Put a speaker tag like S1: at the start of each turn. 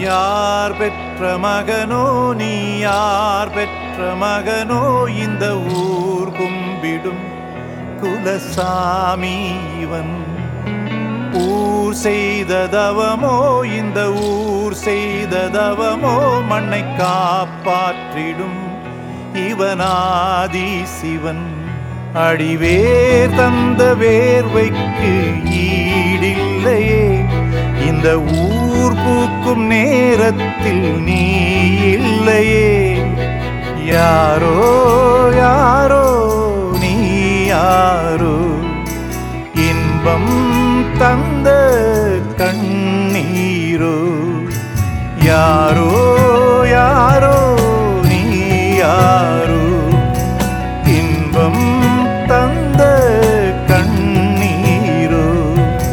S1: யார் பெற்ற மகனோ நீ யார் பெற்ற மகனோ இந்த ஊர் கும்பிடும் குலசாமி இவன் ஊர் செய்த தவமோ இந்த ஊர் செய்த தவமோ மண்ணை காப்பாற்றிடும் இவனாதி சிவன் அடிவேர் தந்த வேர்வைக்கு ஈடில்லையே இந்த ஊர் பூக்கும் நேரத்தில் நீ இல்லையே யாரோ யாரோ நீ யாரோ இன்பம் தந்த